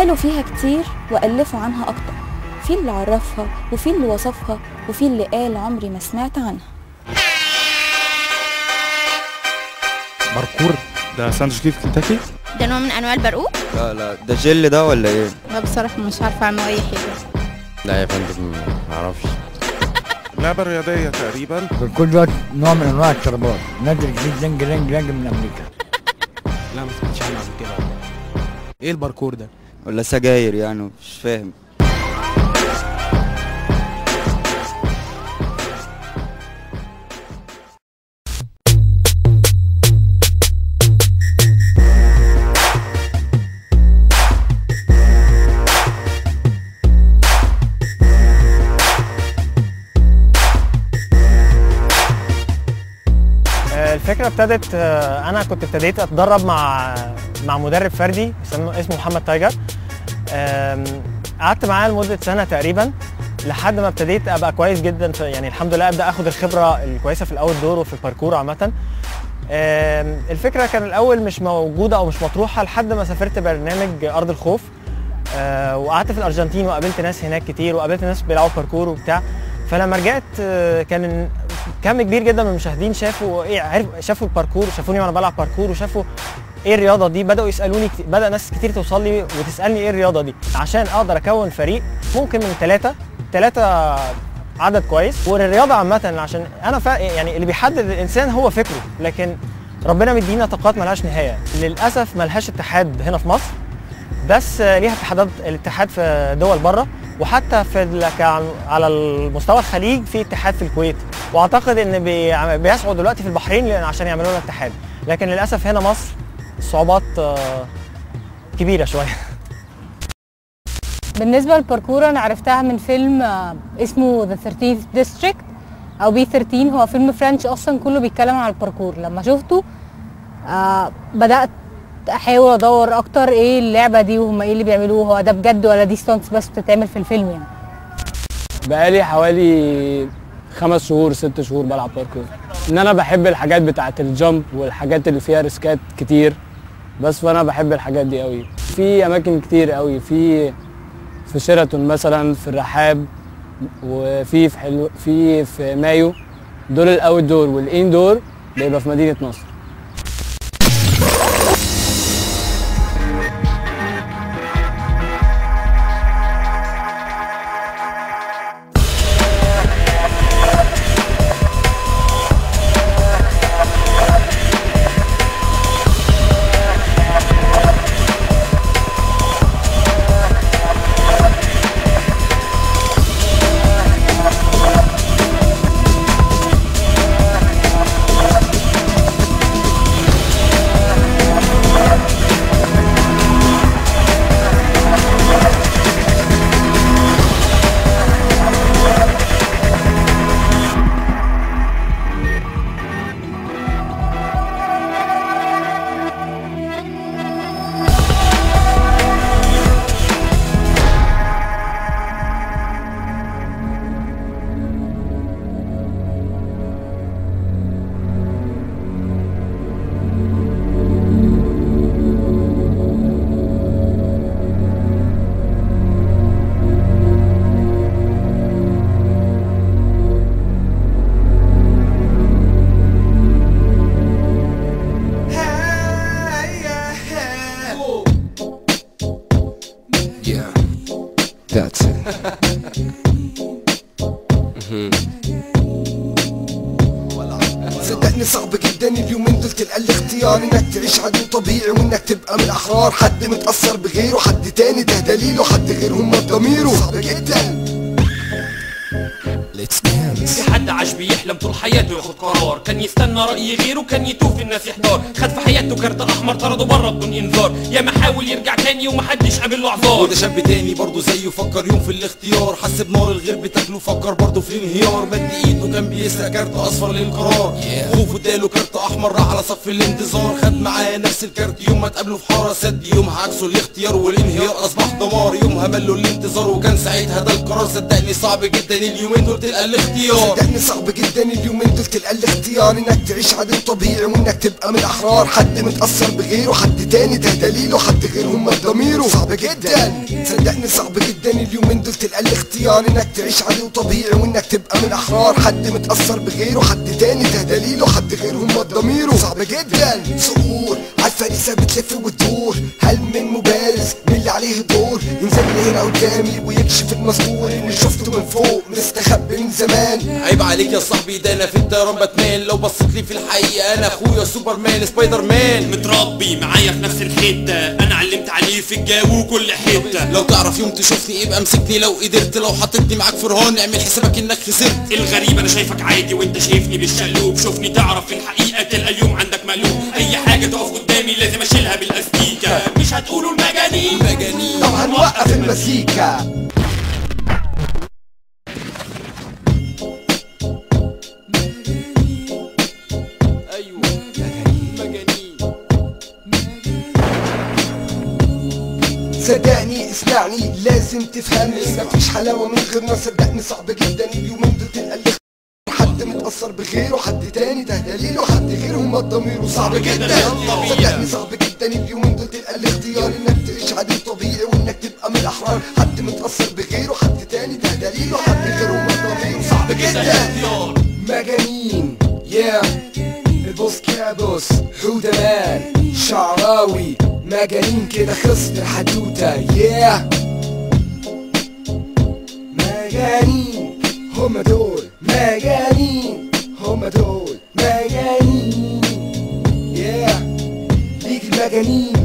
قالوا فيها كتير وألفوا عنها أكتر في اللي عرفها وفي اللي وصفها وفي اللي قال عمري ما سمعت عنها باركور ده ساندوتش جديد في كنتاكي ده نوع من انواع البرقوق لا لا ده جل ده ولا ايه؟ لا بصراحه مش عارفه عنه اي حاجه لا يا فندم معرفش لعبة رياضية تقريبا كل دوت نوع من انواع الشربات نازل جديد لانج لانج لانج من امريكا لا ما سمعتش عنه قبل كده والله. ايه الباركور ده ولا سجاير يعني مش فاهم آه، الفكره ابتدت آه، انا كنت ابتديت اتدرب مع مع مدرب فردي اسمه اسمه محمد تايجر آم، قعدت معاه لمده سنه تقريبا لحد ما ابتديت ابقى كويس جدا في يعني الحمد لله ابدا اخد الخبره الكويسه في الاول دور وفي الباركور عامه آم، الفكره كان الاول مش موجوده او مش مطروحه لحد ما سافرت برنامج ارض الخوف آه، وقعدت في الارجنتين وقابلت ناس هناك كتير وقابلت ناس بيلعبوا باركور وبتاع فلما رجعت آه، كان كم كبير جدا من المشاهدين شافوا ايه عرف شافوا الباركور شافوني وانا بلعب باركور وشافوا ايه الرياضه دي بداوا يسالوني كتير بدا ناس كتير توصل لي وتسالني ايه الرياضه دي عشان اقدر اكون فريق ممكن من ثلاثه ثلاثه عدد كويس والرياضه عامه عشان انا فا يعني اللي بيحدد الانسان هو فكره لكن ربنا مدينا طاقات ملهاش نهايه للاسف ملهاش اتحاد هنا في مصر بس ليها اتحادات الاتحاد في دول بره وحتى في ال- كع- على المستوى الخليج في اتحاد في الكويت واعتقد ان بي- بيسعوا دلوقتي في البحرين لأن- عشان يعملوا لها اتحاد لكن للاسف هنا مصر الصعوبات آه، كبيره شويه بالنسبة للباركور أنا عرفتها من فيلم آه، اسمه The 13th District أو بي 13 هو فيلم فرنش أصلا كله بيتكلم عن الباركور لما شفته آه بدأت أحاول أدور أكتر إيه اللعبة دي وهم إيه اللي بيعملوه هو ده بجد ولا دي ستونتس بس بتتعمل في الفيلم يعني بقالي حوالي خمس شهور ست شهور بلعب باركور ان انا بحب الحاجات بتاعه الجامب والحاجات اللي فيها ريسكات كتير بس فانا بحب الحاجات دي قوي في اماكن كتير قوي في في شيراتون مثلا في الرحاب وفي في حلو في في مايو دول الاوت دور والاندور بيبقى في مدينه نصر Yeah, that's it. صدقني صعب جدا اليومين دول تلقى الاختيار انك تعيش عدو طبيعي وانك تبقى من الاحرار حد متأثر بغيره حد تاني ده دليله حد غيرهم ضميره صعب جدا Let's dance. في حد عاش بيحلم طول حياته ياخد قرار كان يستنى رأي غيره كان يتوه في الناس يحتار خد في حياته كارت احمر طرده بره بدون انذار يا ما حاول يرجع تاني ومحدش قابل له اعذار وده شاب تاني برضه زيه فكر يوم في الاختيار حس بنار الغير بتاكله فكر برضه في الانهيار مد ايده كان بيسرق كارت اصفر للقرار خوفه اداله كارت احمر راح على صف الانتظار خد معاه نفس الكارت يوم ما اتقابلوا في حاره سد يومها عكسه الاختيار والانهيار اصبح دمار يومها مله الانتظار وكان ساعتها ده القرار صدقني صعب جدا اليومين دول تلقى الاختيار صدقني صعب جدا اليومين دول تلقى الاختيار انك تعيش عادي وطبيعي وانك تبقى من الاحرار حد متاثر بغيره حد تاني ده دليله حد غير هم ضميره صعب جدا صدقني صعب جدا اليومين دول تلقى الاختيار انك تعيش عادي وطبيعي وانك تبقى من الاحرار حد متاثر بغيره حد تاني ده دليله حد غير هم ضميره صعب جدا صقور عالفريسه بتلف وتدور هل من مبارز من اللي عليه دور ينزل لي هنا قدامي ويكشف المستور اللي شفته من فوق مستخبي من زمان عيب عليك يا صاحبي ده انا في الطيران باتمان لو بصيت لي في الحقيقه انا اخويا سوبرمان سبايدر مان متربي معايا في نفس الحتة انا علمت عليه في الجو وكل حتة لو تعرف يوم تشوفني يبقى امسكني لو قدرت لو حطيتني معاك في رهان اعمل حسابك انك خسرت الغريب انا شايفك عادي وانت شايفني بالشقلوب شوفني تعرف في الحقيقة تلقى اليوم عندك مقلوب اي حاجة تقف قدامي لازم اشيلها بالاستيكة مش هتقولوا المجانين مجانين طب هنوقف المزيكا ايوه مجانين صدقني اسمعني لازم تفهمني مفيش حلاوة من غيرنا صدقني صعب جدا اليومين دول تلقى اللي حد متأثر بغيره حد تاني ده دليله حد غيره ما ضميره صعب جدا صدقني صعب جدا اليومين دول تلقى الاختيار انك تعيش عادي طبيعي وانك تبقى من الاحرار حد متأثر بغيره حد تاني ده دليله حد غيره ما ضميره صعب جدا مجانين يا البوس كابوس حودة مان شعراوي مجانين كده خلصت الحدوتة ياه مجانين هما دول مجانين هما دول مجانين ياه ليك المجانين